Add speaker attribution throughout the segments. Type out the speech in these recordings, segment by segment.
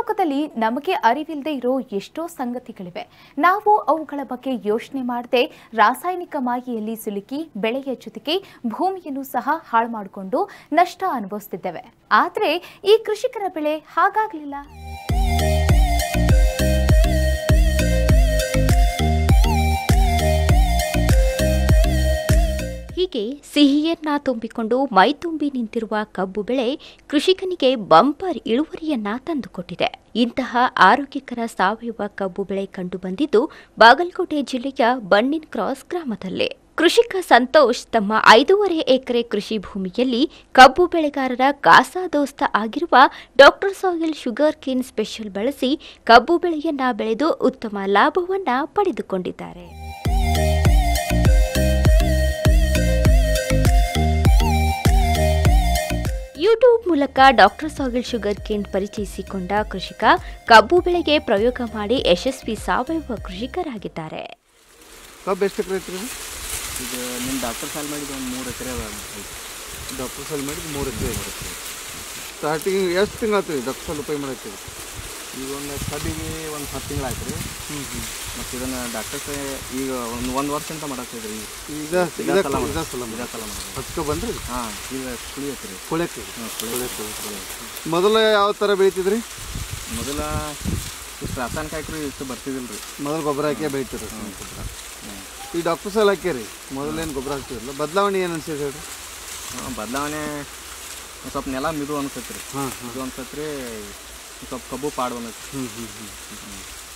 Speaker 1: ಲೋಕದಲ್ಲಿ ನಮಗೆ ಅರಿವಿಲ್ಲದೆ ಇರೋ ಎಷ್ಟೋ ಸಂಗತಿಗಳಿವೆ ನಾವು ಅವುಗಳ ಬಗ್ಗೆ ಯೋಚನೆ ಮಾಡದೆ ರಾಸಾಯನಿಕ ಮಾಯಿಯಲ್ಲಿ ಸಿಲುಕಿ ಬೆಳೆಯ ಜೊತೆಗೆ ಭೂಮಿಯನ್ನು ಸಹ ಹಾಳು ಮಾಡಿಕೊಂಡು ನಷ್ಟ ಅನುಭವಿಸ್ತಿದ್ದೇವೆ ಆದರೆ ಈ ಕೃಷಿಕರ ಬೆಳೆ ಹಾಗಾಗಲಿಲ್ಲ
Speaker 2: ಹೀಗೆ ಸಿಹಿಯನ್ನ ತುಂಬಿಕೊಂಡು ಮೈತುಂಬಿ ನಿಂತಿರುವ ಕಬ್ಬು ಬೆಳೆ ಕೃಷಿಕನಿಗೆ ಬಂಪರ್ ಇಳುವರಿಯನ್ನ ತಂದುಕೊಟ್ಟಿದೆ ಇಂತಹ ಆರೋಗ್ಯಕರ ಸಾವಯವ ಕಬ್ಬು ಬೆಳೆ ಕಂಡುಬಂದಿದ್ದು ಬಾಗಲಕೋಟೆ ಜಿಲ್ಲೆಯ ಬಣ್ಣಿನ್ ಕ್ರಾಸ್ ಗ್ರಾಮದಲ್ಲಿ ಕೃಷಿಕ ಸಂತೋಷ್ ತಮ್ಮ ಐದೂವರೆ ಎಕರೆ ಕೃಷಿ ಭೂಮಿಯಲ್ಲಿ ಕಬ್ಬು ಬೆಳೆಗಾರರ ಕಾಸಾದೋಸ್ತ ಆಗಿರುವ doctor soil sugar cane special ಬಳಸಿ ಕಬ್ಬು ಬೆಳೆಯನ್ನ ಬೆಳೆದು ಉತ್ತಮ ಲಾಭವನ್ನ ಪಡೆದುಕೊಂಡಿದ್ದಾರೆ ಯೂಟ್ಯೂಬ್ ಮೂಲಕ ಡಾಕ್ಟರ್ ಸಾಗಿಲ್ ಶುಗರ್ ಕೇನ್ ಪರಿಚಯಿಸಿಕೊಂಡ ಕೃಷಿಕ ಕಬ್ಬು ಬೆಳೆಗೆ ಪ್ರಯೋಗ ಮಾಡಿ ಯಶಸ್ವಿ ಸಾವಯವ ಕೃಷಿಕರಾಗಿದ್ದಾರೆ
Speaker 3: ಕಬ್ಬು ಎಷ್ಟು ಎಕರೆ ಐತ್ರಿ
Speaker 4: ಈಗ ನಿಮ್ಮ ಡಾಕ್ಟರ್ ಸಾಲ್ ಮಾಡಿದ್ದು ಒಂದು ಮೂರು ಎಕರೆ
Speaker 3: ಡಾಕ್ಟರ್ ಸಾಲ್ ಮಾಡಿದ್ದು ಮೂರು ಎಕರೆ ಬರುತ್ತೆ ಸ್ಟಾರ್ಟಿಂಗ್ ಎಷ್ಟು ತಿಂಗಳು ಆಯ್ತು ರೀ ಡಾಕ್ಟರ್ ಸಾಲ್ ಉಪಯೋಗ ಮಾಡತ್ತೀವಿ
Speaker 4: ಈಗ ಒಂದು ಕಬ್ಬಿಗೆ ಒಂದು ಹತ್ತು ತಿಂಗಳು ಆಯ್ತು ರೀ ಮತ್ತು ಇದನ್ನು ಡಾಕ್ಟರ್ ಈಗ ಒಂದು ಒಂದು ವರ್ಷ ಅಂತ ಮಾಡತ್ತಿದ್ರಿ
Speaker 3: ಈಗ
Speaker 4: ಇದೇ
Speaker 3: ಇದೇ
Speaker 4: ಸಲ
Speaker 3: ಇದೇ
Speaker 4: ಮಾಡೋದು.
Speaker 3: ಸಲ
Speaker 4: ಇದೇ ಸಲ ಮಾಡೋದು
Speaker 3: ಹಚ್ಕೊ ಬಂದ್ರಿ
Speaker 4: ಹಾಂ ಈಗ ಕುಳಿಯತ್ರಿ ರೀ
Speaker 3: ಕೊಳೆಕ್ಕೆ
Speaker 4: ಹಾಂ ಕುಳಿಯತ್ರಿ
Speaker 3: ಮೊದಲ ಯಾವ ಥರ ಬೆಳಿತಿದ್ರಿ
Speaker 4: ಮೊದಲ ಇಷ್ಟು ರಾಸಾಯನಿಕ ಹಾಕ್ರಿ ಇಷ್ಟು ಬರ್ತಿದಿಲ್ಲ ರೀ
Speaker 3: ಮೊದಲು ಗೊಬ್ಬರ ಹಾಕಿ ಬೆಳಿತೀರಿ ಗೊಬ್ಬರ ಈ ಡಾಕ್ಟರ್ ಸಾಲ್ ಹಾಕ್ಯಾರಿ ಮೊದಲೇನು ಗೊಬ್ಬರ ಹಾಕ್ತಿರಲ್ಲ ಬದಲಾವಣೆ ಏನು ಅನ್ಸಿದೆ ಹೇಳ್ರಿ
Speaker 4: ಹಾಂ ಬದಲಾವಣೆ ಒಂದು ಸ್ವಲ್ಪ ನೆಲ ಮಿದು ಅನ್ಸತ್ತೆ ರೀ
Speaker 3: ಹಾಂ
Speaker 4: ಇದು ಅನ್ಸತ್ತೆ ರೀ ಒಂದ್ ಸ್ವಲ್ಪ ಕಬ್ಬು ಪಾಡು ಅನ್ನತ್ತೆ
Speaker 3: ಹ್ಞೂ ಹ್ಞೂ ಹ್ಞೂ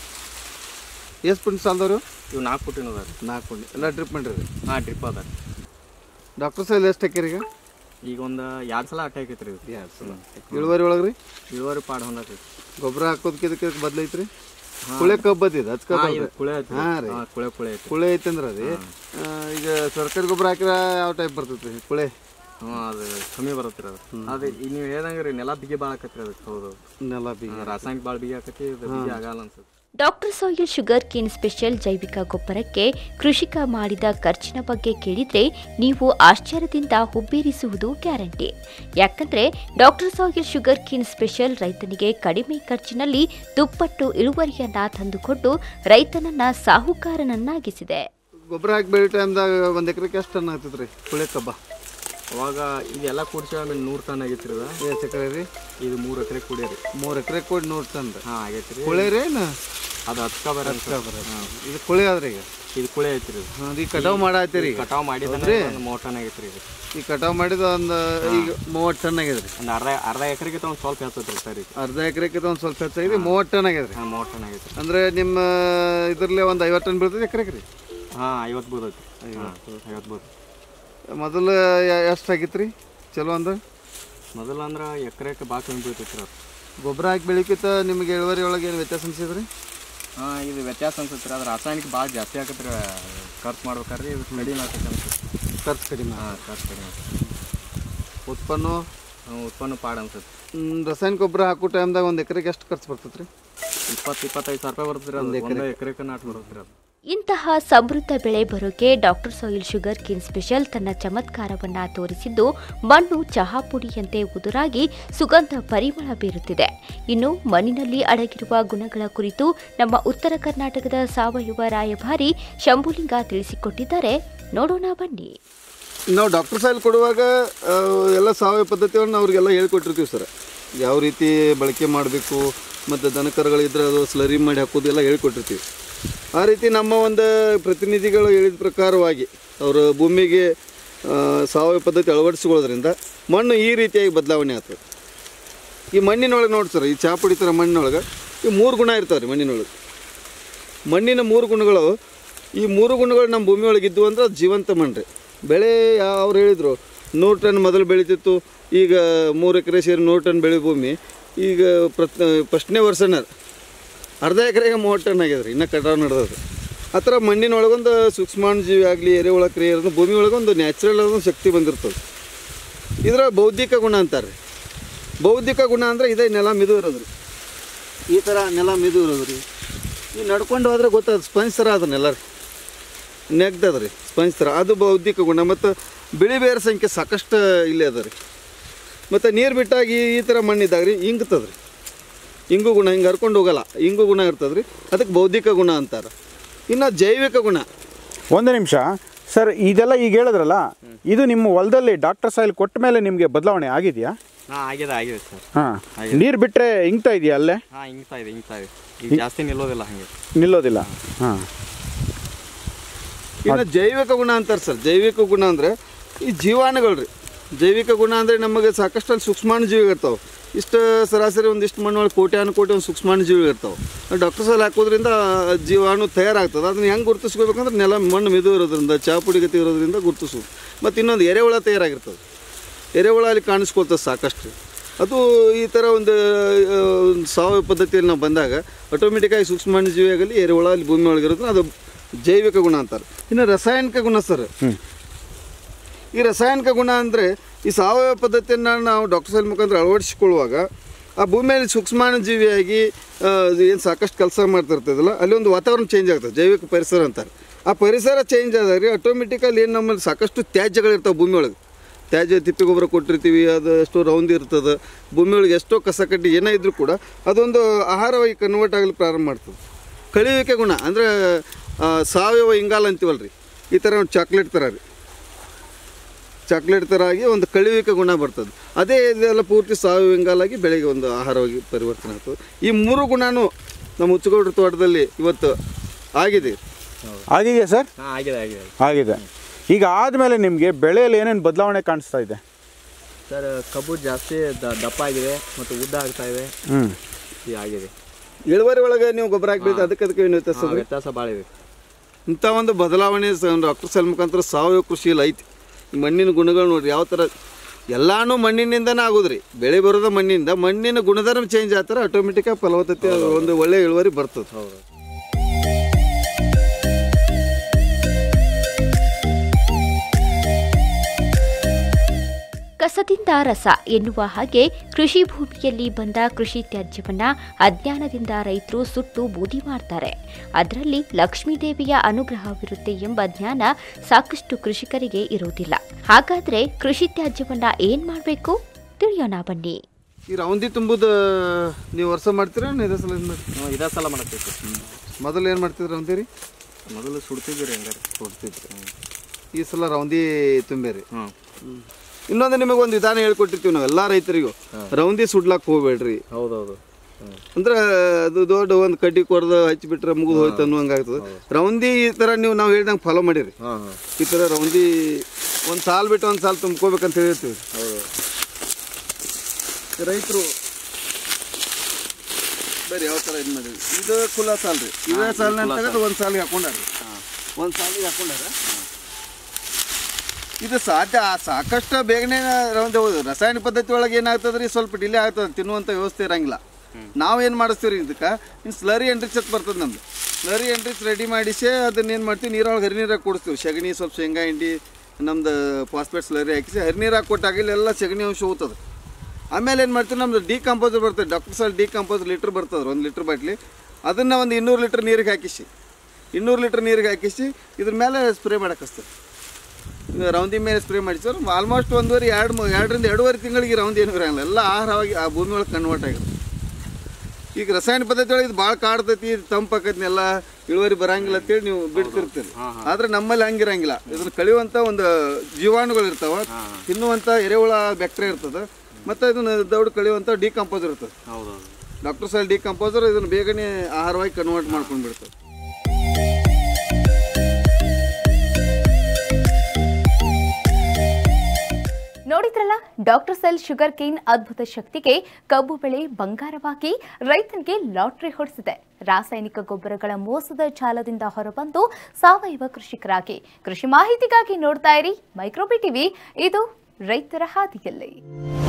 Speaker 3: ಎಷ್ಟು ಪುಂಟ್ ಸಾಲದವರು
Speaker 4: ಇವು ನಾಲ್ಕು ಪುಟ್ಟಿನ ಅದ ರೀ
Speaker 3: ನಾಲ್ಕು ಪುಂಡಿ ಎಲ್ಲ ಡ್ರಿಪ್ ಮಾಡಿರಿ
Speaker 4: ಹಾಂ ಡ್ರಿಪ್ ಅದ ರೀ
Speaker 3: ಡಾಕ್ಟರ್ ಸಾಲ್ ಎಷ್ಟು ಹಾಕ್ಯಾರಿ ಈಗ
Speaker 4: ಈಗ ಒಂದು ಎರಡು ಸಲ ಅಟ್ಟ ಹಾಕೈತ್ರಿ ಇದು
Speaker 3: ಎರಡು ಸಲ ಇಳುವರಿ ಒಳಗೆ ರೀ
Speaker 4: ಇಳುವರಿ ಪಾಡು ಹೊಂದೈತಿ
Speaker 3: ಗೊಬ್ಬರ ಹಾಕೋದಕ್ಕೆ ಇದಕ್ಕೆ ಇದಕ್ಕೆ ಬದಲೈತ್ರಿ ಕುಳೆ ಕಬ್ಬು ಅದಿದೆ ಹಚ್ಕೊ
Speaker 4: ಹಾಂ ಇದು ಕುಳೆ ಐತಿ
Speaker 3: ಹಾಂ ರೀ
Speaker 4: ಹಾಂ ಕುಳೆ ಕುಳೆ ಐತಿ
Speaker 3: ಕುಳೆ ಐತಂದ್ರೆ ರೀ ಆ, ಈಗ ಸರ್ಕಾರಿ ಗೊಬ್ಬರ ಹಾಕಿದ್ರೆ ಯಾವ ಟೈಪ್ ಬರ್ತೈತಿ ರೀ ಕುಳೆ
Speaker 4: ಹ್ಞೂ ಅದು ಕಮ್ಮಿ ಬರುತ್ತೆ ರೀ ಅದು ಅದು ಈಗ ನೀವು ಹೇಳ್ದಂಗೆ ರೀ ನೆಲ ಬಿಗಿ ಭಾಳ ಆಕತ್ರಿ ಅದಕ್ಕೆ ಹೌದು
Speaker 3: ನೆಲ ಬೀಗ
Speaker 4: ಹಾ, ರಾಸಾಯನಿಕ ಭಾಳ ಬಿಗಿ ಆಕತಿ ಇದು ಬಿಗಿ ಆಗಲ್ಲ ಅನ್ಸುತ್ತೆ
Speaker 2: doctor soil sugar cane special ಜೈವಿಕ ಗೊಬ್ಬರಕ್ಕೆ ಕೃಷಿಕ ಮಾಡಿದ ಖರ್ಚಿನ ಬಗ್ಗೆ ಕೇಳಿದ್ರೆ ನೀವು ಆಶ್ಚರ್ಯದಿಂದ ಹುಬ್ಬೇರಿಸುವುದು ಗ್ಯಾರಂಟಿ ಯಾಕಂದ್ರೆ doctor soil sugar cane special ರೈತನಿಗೆ ಕಡಿಮೆ ಖರ್ಚಿನಲ್ಲಿ ದುಪ್ಪಟ್ಟು ಇಳುವರಿಯನ್ನ ತಂದುಕೊಟ್ಟು ರೈತನನ್ನ ಸಾಹುಕಾರನನ್ನಾಗಿಸಿದೆ
Speaker 3: ಗೊಬ್ಬರ ಹಾಕಿ ಬೆಳೆ ಟೈಮ್ದಾಗ ಒಂದು ಎಕರೆಗೆ ಎಷ್ಟು ಟನ್ ಆಗ್ತೈತೆ ರೀ ಕುಳೆ ಕಬ್ಬ
Speaker 4: ಅವಾಗ ಇದೆಲ್ಲ ಕೂಡಿಸಿ ಆಮೇಲೆ ನೂರು ಟನ್ ಆಗೈತ್ರಿ ಇದು
Speaker 3: ಎಷ್ಟು ಎಕರೆ ರೀ
Speaker 4: ಇದು ಮೂರು ಎಕರೆ ಕುಡಿಯರಿ
Speaker 3: ಮೂರು ಎಕರೆ ಕೊಡಿ ನೂರು ಟನ್ ರೀ
Speaker 4: ಹಾಂ ಆಗೈತ್ರಿ
Speaker 3: ಕುಳೆ ರೀ ಏನು
Speaker 4: ಅದು ಹತ್ಕ ಬರ ಹಾಂ
Speaker 3: ಇದು ಕುಳೆ ಆದ್ರಿ ಈಗ
Speaker 4: ಇದು ಕುಳೆ ಐತ್ರಿ ಇದು
Speaker 3: ಹಾಂ ಈಗ ಕಟಾವು ಮಾಡಾತ್ತೀರಿ ಈಗ
Speaker 4: ಕಟಾವ್ ಮಾಡಿದ್ರೆ ಒಂದು ಮೂರು ಟನ್ ಆಗೈತ್ರಿ ಇದು
Speaker 3: ಈಗ ಕಟಾವು ಮಾಡಿದ ಒಂದು ಈಗ ಮೂವತ್ತು ಟನ್ ಆಗ್ಯದ ರೀ
Speaker 4: ಒಂದು ಅರ್ಧ ಅರ್ಧ ಎಕರೆಗೆ ಒಂದು ಸ್ವಲ್ಪ ಹೆಚ್ಚತ್ರಿ ಸರ್ ಈಗ
Speaker 3: ಅರ್ಧ ಎಕರೆಗೆ ಒಂದು ಸ್ವಲ್ಪ ಹೆಚ್ಚಾಗಿದೆ ಮೂವತ್ತು ಟನ್ ಆಗ್ಯದ ರೀ
Speaker 4: ಹಾಂ ಮೂರು ಟನ್ ಆಗೈತ್ರಿ
Speaker 3: ಅಂದ್ರೆ ನಿಮ್ಮ ಇದ್ರಲ್ಲೇ ಒಂದು ಐವತ್ತು ಟನ್ ಬೀಳ್ತದೆ ಎಕರೆಗೆ ರೀ
Speaker 4: ಹಾಂ ಐವತ್ತು ಬೀಳ್ತೈತಿ ಐವತ್ತು ಬೀಳ್ತೈತಿ
Speaker 3: ಮೊದಲು ಎಷ್ಟು ಆಗಿತ್ತು ರೀ ಚಲೋ ಅಂದ್ರೆ
Speaker 4: ಮೊದಲು ಅಂದ್ರೆ ಎಕರೆಗೆ ಭಾಳ ಕಮ್ಮಿ ಬೀಳ್ತೈತ್ರಿ ಅದು
Speaker 3: ಗೊಬ್ಬರ ಹಾಕಿ ಬೆಳಿಕಿತ ನಿಮಗೆ ಇಳುವರಿ ಒಳಗೆ ಏನು ವ್ಯತ್ಯಾಸ ಅನ್ಸಿದ್ರಿ
Speaker 4: ಹಾಂ ಇದು ವ್ಯತ್ಯಾಸ ಅನ್ಸುತ್ತೆ ರೀ ಅದು ರಾಸಾಯನಿಕ ಭಾಳ ಜಾಸ್ತಿ ಆಗತ್ತೆ ರೀ ಖರ್ಚು ಮಾಡ್ಬೇಕಾದ್ರೆ ಇದು ಕಡಿಮೆ ಆಗ್ತೈತೆ ಅನ್ಸುತ್ತೆ
Speaker 3: ಖರ್ಚು ಕಡಿಮೆ
Speaker 4: ಹಾಂ ಖರ್ಚು ಕಡಿಮೆ ಆಗ್ತೈತೆ
Speaker 3: ಉತ್ಪನ್ನ
Speaker 4: ಹ್ಮ್, ಉತ್ಪನ್ನ ಪಾಡು ಅನ್ಸುತ್ತೆ
Speaker 3: ಹ್ಮ್, ರಾಸಾಯನಿಕ ಗೊಬ್ಬರ ಹಾಕೋ ಟೈಮ್ದಾಗ ಒಂದು ಎಕರೆಗೆ ಎಷ್ಟು ಖರ್ಚು ಬರ್ತೈತೆ ರೀ
Speaker 4: ಇಪ್ಪತ್ತು ಇಪ್ಪತ್ತೈದು ಸಾವಿರ ರೂಪಾಯಿ ಬರುತ್ತೆ ರೀ ಅದು ಒಂದು ಎಕರೆಗೆ ನಾಟ್ ಬರುತ್ತೆ ರೀ ಅದು
Speaker 2: ಇಂತಹ ಸಮೃದ್ಧ ಬೆಳೆ ಬರೋಕೆ doctor soil sugar cane special ತನ್ನ ಚಮತ್ಕಾರವನ್ನ ತೋರಿಸಿದ್ದು ಮಣ್ಣು ಚಹಾ ಪುಡಿಯಂತೆ ಉದುರಾಗಿ ಸುಗಂಧ ಪರಿಮಳ ಬೀರುತ್ತಿದೆ ಇನ್ನು ಮಣ್ಣಿನಲ್ಲಿ ಅಡಗಿರುವ ಗುಣಗಳ ಕುರಿತು ನಮ್ಮ ಉತ್ತರ ಕರ್ನಾಟಕದ ಸಾವಯವ ರಾಯಭಾರಿ ಶಂಭುಲಿಂಗ ತಿಳಿಸಿಕೊಟ್ಟಿದ್ದಾರೆ ನೋಡೋಣ ಬನ್ನಿ
Speaker 3: ನಾವು ಡಾಕ್ಟರ್ ಸಾಯಿಲ್ ಕೊಡುವಾಗ ಆ, ಎಲ್ಲ ಸಾವಯವ ಪದ್ಧತಿಗಳನ್ನ ಅವ್ರಿಗೆಲ್ಲ ಹೇಳ್ಕೊಟ್ಟಿರ್ತೀವಿ ಸರ್ ಯಾವ ರೀತಿ ಬಳಕೆ ಮಾಡಬೇಕು ಮತ್ತು ದನಕರುಗಳಿದ್ರೆ ಅದು ಸ್ಲರಿ ಮಾಡಿ ಹಾಕೋದು ಎಲ್ಲ ಹೇಳ್ಕೊಟ್ಟಿರ್ತೀವಿ ಆ ರೀತಿ ನಮ್ಮ ಒಂದು ಪ್ರತಿನಿಧಿಗಳು ಹೇಳಿದ ಪ್ರಕಾರವಾಗಿ ಅವರು ಭೂಮಿಗೆ ಆ, ಸಾವಯವ ಪದ್ಧತಿ ಅಳವಡಿಸಿಕೊಳ್ಳೋದ್ರಿಂದ ಮಣ್ಣು ಈ ರೀತಿಯಾಗಿ ಬದಲಾವಣೆ ಆಗ್ತದೆ ಈ ಮಣ್ಣಿನೊಳಗೆ ನೋಡಿ ಸರ್ ಈ ಚಾ ಪುಡಿತರ ಮಣ್ಣಿನೊಳಗೆ ಈ ಮೂರು ಗುಣ ಇರ್ತಾವೆ ರೀ ಮಣ್ಣಿನೊಳಗೆ ಮಣ್ಣಿನ ಮೂರು ಗುಣಗಳು ಈ ಮೂರು ಗುಣಗಳು ನಮ್ಮ ಭೂಮಿ ಒಳಗೆ ಇದ್ವು ಅಂದ್ರೆ ಅದು ಜೀವಂತ ಮಣ್ಣು ರೀ ಬೆಳೆ ಯಾ- ಅವ್ರು ಹೇಳಿದರು ನೂರು ಟನ್ ಮೊದಲು ಬೆಳೀತಿತ್ತು ಈಗ ಮೂರು ಎಕರೆ ಸೇರಿ ನೂರು ಟನ್ ಬೆಳೆ ಭೂಮಿ ಈಗ ಪ್ರತ್ ಫಸ್ಟ್ನೇ ವರ್ಷನ ಅರ್ಧ ಎಕರೆಗೆ ಮೂವತ್ತು ಟನ್ ಆಗ್ಯದ ರೀ ಇನ್ನೂ ಕಟಾವು ನಡೆದದು ಆ ಥರ ಮಣ್ಣಿನೊಳಗೊಂದು ಸೂಕ್ಷ್ಮಾಣು ಜೀವಿ ಆಗಲಿ ಎರೆಹುಳ ಕ್ರಿಯೆ ಇರೋದು ಭೂಮಿ ಒಳಗೊಂದು ನ್ಯಾಚುರಲ್ ಆದ ಒಂದು ಶಕ್ತಿ ಬಂದಿರ್ತದೆ ಇದರ ಬೌದ್ಧಿಕ ಗುಣ ಅಂತಾರೆ ರೀ ಬೌದ್ಧಿಕ ಗುಣ ಅಂದರೆ ಇದೇ ನೆಲ ಮಿದು ಇರೋದು ರೀ ಈ ಥರ ನೆಲ ಮಿದು ಇರೋದು ರೀ ಈ ನಡ್ಕೊಂಡು ಹೋದ್ರೆ ಗೊತ್ತದ ಸ್ಪಂಜ್ ಥರ ಅದ ನೆಲ ರೀ ನೆಗ್ದದ ರೀ ಸ್ಪಂಜ್ ಥರ ಅದು ಬೌದ್ಧಿಕ ಗುಣ ಮತ್ತು ಬಿಳಿ ಬೇರೆ ಸಂಖ್ಯೆ ಸಾಕಷ್ಟು ಇಲ್ಲೇ ಅದ ರೀ ಮತ್ತು ನೀರು ಬಿಟ್ಟಾಗ ಈ ಈ ಥರ ಮಣ್ಣಿದ್ದಾಗ ರೀ ಇಂಗ್ತದ ರೀ ಇಂಗು ಗುಣ ಹಿಂಗೆ ಹರ್ಕೊಂಡು ಹೋಗಲ್ಲ ಇಂಗು ಗುಣ ಇರ್ತದ್ರಿ ಅದಕ್ಕೆ ಬೌದ್ಧಿಕ ಗುಣ ಅಂತಾರೆ ಇನ್ನು ಜೈವಿಕ ಗುಣ
Speaker 5: ಒಂದು ನಿಮಿಷ ಸರ್ ಇದೆಲ್ಲ ಈಗ ಹೇಳಿದ್ರಲ್ಲ ಇದು ನಿಮ್ಮ ಹೊಲದಲ್ಲಿ ಡಾಕ್ಟರ್ ಸಾಯಿಲ್ ಕೊಟ್ಟ ಮೇಲೆ ನಿಮಗೆ ಬದಲಾವಣೆ ಆಗಿದೆಯಾ
Speaker 4: ಹಾಂ ಆಗಿದೆ ಆಗಿದೆ ಸರ್
Speaker 5: ಹಾಂ ನೀರು ಬಿಟ್ಟರೆ ಇಂಗ್ತಾ ಇದೆಯಾ ಅಲ್ಲೇ
Speaker 4: ಹಾಂ ಹಿಂಗ್ತಾ ಇದೆ ಹಿಂಗ್ತಾ ಇದೆ ಈಗ ಜಾಸ್ತಿ ನಿಲ್ಲೋದಿಲ್ಲ ಹಾಗೆ
Speaker 5: ನಿಲ್ಲೋದಿಲ್ಲ ಹಾಂ
Speaker 3: ಇನ್ನು ಜೈವಿಕ ಗುಣ ಅಂತಾರೆ ಸರ್ ಜೈವಿಕ ಗುಣ ಅಂದರೆ ಈ ಜೀವಾಣುಗಳು ರೀ ಜೈವಿಕ ಗುಣ ಅಂದರೆ ನಮಗೆ ಸಾಕಷ್ಟು ಅಲ್ಲಿ ಸೂಕ್ಷ್ಮಾಣು ಜೀವಿ ಇರ್ತಾವೆ ಇಷ್ಟು ಸರಾಸರಿ ಒಂದಿಷ್ಟು ಮಣ್ಣೊಳಗೆ ಕೋಟ್ಯಾನು ಕೋಟಿ ಒಂದು ಸೂಕ್ಷ್ಮಾಣು ಜೀವಿ ಇರ್ತಾವೆ ಡಾಕ್ಟರ್ ಸಾಲ್ ಹಾಕೋದ್ರಿಂದ ಆ ಜೀವಾಣು ತಯಾರಾಗ್ತದೆ ಅದನ್ನ ಹೆಂಗೆ ಗುರುತಿಸ್ಕೋಬೇಕಂದ್ರೆ ನೆಲ ಮಣ್ಣು ಮೆದು ಇರೋದ್ರಿಂದ ಚಾಪುಡಿ ಗತಿ ಇರೋದ್ರಿಂದ ಗುರುತಿಸೋದು ಮತ್ತು ಇನ್ನೊಂದು ಎರೆಹುಳ ತಯಾರಾಗಿರ್ತದೆ ಎರೆಹುಳ ಅಲ್ಲಿ ಕಾಣಿಸ್ಕೊಳ್ತದೆ ಸಾಕಷ್ಟು ಅದು ಈ ಥರ ಒಂದು ಆ, ಒಂದು ಸಾವಯವ ಪದ್ಧತಿಯಲ್ಲಿ ನಾವು ಬಂದಾಗ ಆಟೋಮೆಟಿಕ್ಕಾಗಿ ಸೂಕ್ಷ್ಮಾಣು ಜೀವಿ ಆಗಲಿ ಎರೆಹುಳ ಅಲ್ಲಿ ಭೂಮಿ ಒಳಗಿರೋದು ಅದು ಜೈವಿಕ ಗುಣ ಅಂತಾರೆ ಇನ್ನು ರಾಸಾಯನಿಕ ಗುಣ ಸರ್ ಈ ರಾಸಾಯನಿಕ ಗುಣ ಅಂದರೆ ಈ ಸಾವಯವ ಪದ್ಧತಿಯನ್ನು ನಾವು ಡಾಕ್ಟರ್ ಸೈಲ್ ಮುಖಾಂತರ ಅಳವಡಿಸಿಕೊಳ್ಳುವಾಗ ಆ ಭೂಮಿಯಲ್ಲಿ ಸೂಕ್ಷ್ಮಾಣು ಜೀವಿಯಾಗಿ ಏನು ಸಾಕಷ್ಟು ಕೆಲಸ ಮಾಡ್ತಿರ್ತದಲ್ಲ ಅಲ್ಲಿ ಒಂದು ವಾತಾವರಣ ಚೇಂಜ್ ಆಗ್ತದೆ ಜೈವಿಕ ಪರಿಸರ ಅಂತಾರೆ ಆ ಪರಿಸರ ಚೇಂಜ್ ಆದಾಗ ರೀ ಆಟೋಮೆಟಿಕಲ್ಲಿ ಏನು ನಮ್ಮಲ್ಲಿ ಸಾಕಷ್ಟು ತ್ಯಾಜ್ಯಗಳಿರ್ತಾವೆ ಭೂಮಿ ಒಳಗೆ ತ್ಯಾಜ್ಯ ತಿಪ್ಪೆ ಗೊಬ್ಬರ ಕೊಟ್ಟಿರ್ತೀವಿ ಅದು ಎಷ್ಟೋ ರೌಂದಿ ಇರ್ತದೆ ಭೂಮಿ ಒಳಗೆ ಎಷ್ಟೋ ಕಸ ಕಡ್ಡಿ ಏನೇ ಇದ್ರೂ ಕೂಡ ಅದೊಂದು ಆಹಾರವಾಗಿ ಕನ್ವರ್ಟ್ ಆಗಲಿ ಪ್ರಾರಂಭ ಮಾಡ್ತದೆ ಕಳಿವಿಕೆ ಗುಣ ಅಂದರೆ ಸಾವಯವ ಇಂಗಾಲ ಅಂತೀವಲ್ಲ ರೀ ಈ ಥರ ಒಂದು ಚಾಕ್ಲೇಟ್ ಥರ ರೀ ಚಾಕ್ಲೇಟ್ ಥರ ಆಗಿ ಒಂದು ಕಳಿವಿಕೆ ಗುಣ ಬರ್ತದೆ ಅದೇ ಇದೆಲ್ಲ ಪೂರ್ತಿ ಸಾವಯವ ಇಂಗಾಲಾಗಿ ಬೆಳೆಗೆ ಒಂದು ಆಹಾರವಾಗಿ ಪರಿವರ್ತನೆ ಆಗ್ತದೆ ಈ ಮೂರು ಗುಣನೂ ನಮ್ಮ ಹುಚ್ಚಗೌಡ್ರ ತೋಟದಲ್ಲಿ ಇವತ್ತು ಆಗಿದೆ
Speaker 5: ಆಗಿದೆಯಾ ಸರ್
Speaker 4: ಹಾಂ ಆಗಿದೆ ಆಗಿದೆ
Speaker 5: ಆಗಿದೆ ಈಗ ಆದಮೇಲೆ ನಿಮಗೆ ಬೆಳೆಯಲ್ಲಿ ಏನೇನು ಬದಲಾವಣೆ ಕಾಣಿಸ್ತಾ ಇದೆ
Speaker 4: ಸರ್ ಕಬ್ಬು ಜಾಸ್ತಿ ದ- ದಪ್ಪ ಆಗಿದೆ ಮತ್ತು ಉದ್ದ ಆಗ್ತಾ ಇದೆ
Speaker 5: ಹ್ಞೂ
Speaker 4: ಇದು ಆಗಿದೆ
Speaker 3: ಇಳುವರಿ ಒಳಗೆ ನೀವು ಗೊಬ್ಬರ ಹಾಕ್ಬೇಕು ಅದಕ್ಕೆ ಅದಕ್ಕೆ ಏನು ವ್ಯತ್ಯಾಸ
Speaker 4: ಹಾಂ,
Speaker 3: ಅದ?
Speaker 4: ವ್ಯತ್ಯಾಸ ಭಾಳ ಇದೆ
Speaker 3: ಇಂಥ ಒಂದು ಬದಲಾವಣೆ ಡಾಕ್ಟರ್ ಸೆಲ್ ಮುಖಾಂತರ ಸಾವಯವ ಕೃಷಿಯಲ್ಲಿ ಐತಿ ಈ ಮಣ್ಣಿನ ಗುಣಗಳು ನೋಡ್ರಿ ಯಾವ ಥರ ಎಲ್ಲಾನು ಮಣ್ಣಿನಿಂದನೇ ಆಗೋದ್ರಿ ಬೆಳೆ ಬರೋದ ಮಣ್ಣಿನಿಂದ ಮಣ್ಣಿನ ಗುಣಧರ್ಮ ಚೇಂಜ್ ಆಗ್ತಾರೆ ಆಟೋಮೆಟಿಕ್ಕಾಗಿ ಫಲವತ್ತತೆ ಒಂದು ಒಳ್ಳೆ ಇಳುವರಿ ಬರ್ತದೆ
Speaker 4: ಹೌದು
Speaker 2: ಕಸದಿಂದ ರಸ ಎನ್ನುವ ಹಾಗೆ ಕೃಷಿ ಭೂಮಿಯಲ್ಲಿ ಬಂದ ಕೃಷಿ ತ್ಯಾಜ್ಯವನ್ನ ಅಜ್ಞಾನದಿಂದ ರೈತರು ಸುಟ್ಟು ಬೂದಿ ಮಾಡ್ತಾರೆ ಅದರಲ್ಲಿ ಲಕ್ಷ್ಮೀದೇವಿಯ ಅನುಗ್ರಹವಿರುತ್ತೆ ಎಂಬ ಜ್ಞಾನ ಸಾಕಷ್ಟು ಕೃಷಿಕರಿಗೆ ಇರುವುದಿಲ್ಲ ಹಾಗಾದ್ರೆ ಕೃಷಿ ತ್ಯಾಜ್ಯವನ್ನ ಏನ್ ಮಾಡಬೇಕು ತಿಳಿಯೋಣ ಬನ್ನಿ
Speaker 3: ಈ ರೌಂದಿ ತುಂಬುದು ನೀವು ವರ್ಷ ಮಾಡ್ತೀರಾ ಇದೇ ಸಲ ಏನು ಮಾಡ್ತೀರಿ
Speaker 4: ನಾವು ಇದೇ ಸಲ ಮಾಡಬೇಕು
Speaker 3: ಮೊದಲು ಏನು ಮಾಡ್ತಿದ್ರು ರೌಂದಿ ರೀ
Speaker 4: ಮೊದಲು ಸುಡ್ತಿದ್ವಿ ರೀ ಹಂಗಾರೆ
Speaker 3: ಕೊಡ್ತಿದ್ರು ಈ ಸಲ ರೌಂದಿ ತುಂಬೇರಿ
Speaker 4: ಹಾಂ
Speaker 3: ಇನ್ನೊಂದು ನಿಮಗೆ ಒಂದು ವಿಧಾನ ಹೇಳ್ಕೊಟ್ಟಿರ್ತೀವಿ ನಾವು ಎಲ್ಲ ರೈತರಿಗೂ ರೌಂದಿ ಸುಡ್ಲಾಕ್ ಹೋಗ್ಬೇಡ್ರಿ
Speaker 4: ಹೌದೌದು ಹ್ಞೂ
Speaker 3: ಅಂದ್ರೆ ಅದು ದೊಡ್ಡ ಒಂದು ಕಡ್ಡಿ ಕೊರ್ದು ಹಚ್ಚಿಬಿಟ್ರೆ ಮುಗಿದು ಹೋಯ್ತು ಅನ್ನುವಂಗಾಗ್ತದೆ ರೌಂದಿ ಈ ಥರ ನೀವು ನಾವು ಹೇಳ್ದಂಗೆ ಫಾಲೋ ಮಾಡಿರಿ
Speaker 4: ಹಾಂ ಹಾಂ
Speaker 3: ಈ ಥರ ರೌಂದಿ ಒಂದು ಸಾಲು ಬಿಟ್ಟು ಒಂದು ಸಾಲು ತುಂಬ್ಕೋಬೇಕಂತ ಹೇಳಿರ್ತೀವಿ
Speaker 4: ಹೌದು
Speaker 3: ರೈತರು ಬೇರೆ ಯಾವ ಥರ ಇದು ಮಾಡಿರಿ ಇದು ಕುಲ ಸಾಲ್ ರೀ ಇದೇ ಸಾಲಿನ ತೆಗೆದು ಒಂದು ಸಾಲಿಗೆ ಹಾಕೊಂಡಾರ ಒಂದು ಸಾಲಿಗೆ ಹಾಕೊಂಡಾರ ಇದು ಸಾಧ್ಯ ಸಾಕಷ್ಟು ಬೇಗನೆ ರೌಂದಿ ಹೋದು ರಾಸಾಯನಿಕ ಪದ್ಧತಿ ಒಳಗೆ ಏನಾಗ್ತದೆ ರೀ ಸ್ವಲ್ಪ ಡಿಲೇ ಆಗ್ತದೆ ತಿನ್ನುವಂಥ ವ್ಯವಸ್ಥೆ ಇರಂಗಿಲ್ಲ ನಾವೇನು ಮಾಡಿಸ್ತೀವಿ ರೀ ಇದಕ್ಕೆ ಇನ್ನು ಸ್ಲರಿ ಎಂಟ್ರಿಚ್ ಅಂತ ಬರ್ತದೆ ನಮ್ದು ಸ್ಲರಿ ಎಂಟ್ರಿಚ್ ರೆಡಿ ಮಾಡಿಸಿ ಅದನ್ನ ಏನು ಮಾಡ್ತೀವಿ ನೀರೊಳಗೆ ಹರಿನೀರಾಗಿ ಕೊಡಿಸ್ತೀವಿ ಸಗಣಿ ಸ್ವಲ್ಪ ಶೇಂಗಾ ಹಿಂಡಿ ನಮ್ದು ಫಾಸ್ಫೇಟ್ ಸ್ಲರಿ ಹಾಕಿಸಿ ಹರಿನೀರಾಗಿ ಕೊಟ್ಟಾಗ ಇಲ್ಲೆಲ್ಲ ಸಗಣಿ ಅಂಶ ಹೋಗ್ತದೆ ಆಮೇಲೆ ಏನು ಮಾಡ್ತೀವಿ ನಮ್ದು ಡಿಕಂಪೋಸರ್ ಬರ್ತದೆ ಡಾಕ್ಟರ್ ಸಾಲ್ ಡಿಕಂಪೋಸರ್ ಲೀಟ್ರ್ ಬರ್ತದೆ ಒಂದು ಲೀಟ್ರ್ ಬಾಟ್ಲಿ ಅದನ್ನು ಒಂದು ಇನ್ನೂರು ಲೀಟ್ರ್ ನೀರಿಗೆ ಹಾಕಿಸಿ ಇನ್ನೂರು ಲೀಟ್ರ್ ನೀರಿಗೆ ಹಾಕಿಸಿ ಇದ್ರ ಮೇಲೆ ಸ್ಪ್ರೇ ಮಾಡಕ್ಕೆ ರೌಂದಿ ಮೇಲೆ ಸ್ಪ್ರೇ ಮಾಡಿ ಸರ್ ಆಲ್ಮೋಸ್ಟ್ ಒಂದೂವರೆ ಎರಡು ಮೂ- ಎರಡರಿಂದ ಎರಡೂವರೆ ತಿಂಗಳಿಗೆ ರೌಂದಿ ಏನೂ ಇರಂಗಿಲ್ಲ ಎಲ್ಲ ಆಹಾರವಾಗಿ ಆ ಭೂಮಿ ಒಳಗೆ ಕನ್ವರ್ಟ್ ಆಗಿರುತ್ತೆ ಈಗ ರಾಸಾಯನಿಕ ಪದ್ಧತಿ ಒಳಗೆ ಇದು ಭಾಳ ಕಾಡ್ತೈತಿ ಇದು ತಂಪಾಕೈತಿ ಎಲ್ಲ ಇಳುವರಿ ಬರಂಗಿಲ್ಲ ಅಂತೇಳಿ ನೀವು ಬಿಡ್ತಿರ್ತೀರಿ ಆದ್ರೆ ನಮ್ಮಲ್ಲಿ ಹಂಗಿರಂಗಿಲ್ಲ ಇದನ್ನ ಕಳಿಯುವಂಥ ಒಂದು ಜೀವಾಣುಗಳು ಇರ್ತಾವ ತಿನ್ನುವಂಥ ಎರೆಹುಳ ಬ್ಯಾಕ್ಟೀರಿಯಾ ಇರ್ತದೆ ಮತ್ತು ಇದನ್ನ ದೌಡ್ ಕಳಿಯುವಂಥ ಡಿಕಂಪೋಸರ್ ಇರ್ತದೆ
Speaker 4: ಹೌದೌದು
Speaker 3: ಡಾಕ್ಟರ್ ಸೈಲ್ ಡಿಕಂಪೋಸರ್ ಇದನ್ನು ಬೇಗನೆ ಆಹಾರವಾಗಿ ಕನ್ವರ್ಟ್ ಮಾಡ್ಕೊಂಡು ಬಿಡ್ತದೆ
Speaker 1: ನೋಡಿದ್ರಲ್ಲ ಡಾಕ್ಟರ್ ಸೆಲ್ ಶುಗರ್ ಕೇನ್ ಅದ್ಭುತ ಶಕ್ತಿಗೆ ಕಬ್ಬು ಬೆಳೆ ಬಂಗಾರವಾಗಿ ರೈತನಿಗೆ ಲಾಟ್ರಿ ಹೊಡೆಸಿದೆ ರಾಸಾಯನಿಕ ಗೊಬ್ಬರಗಳ ಮೋಸದ ಜಾಲದಿಂದ ಹೊರಬಂದು ಸಾವಯವ ಕೃಷಿಕರಾಗಿ ಕೃಷಿ ಮಾಹಿತಿಗಾಗಿ ನೋಡ್ತಾ ಇರಿ ಮೈಕ್ರೋಬಿ ಟಿವಿ ಇದು ರೈತರ ಹಾದಿಯಲ್ಲಿ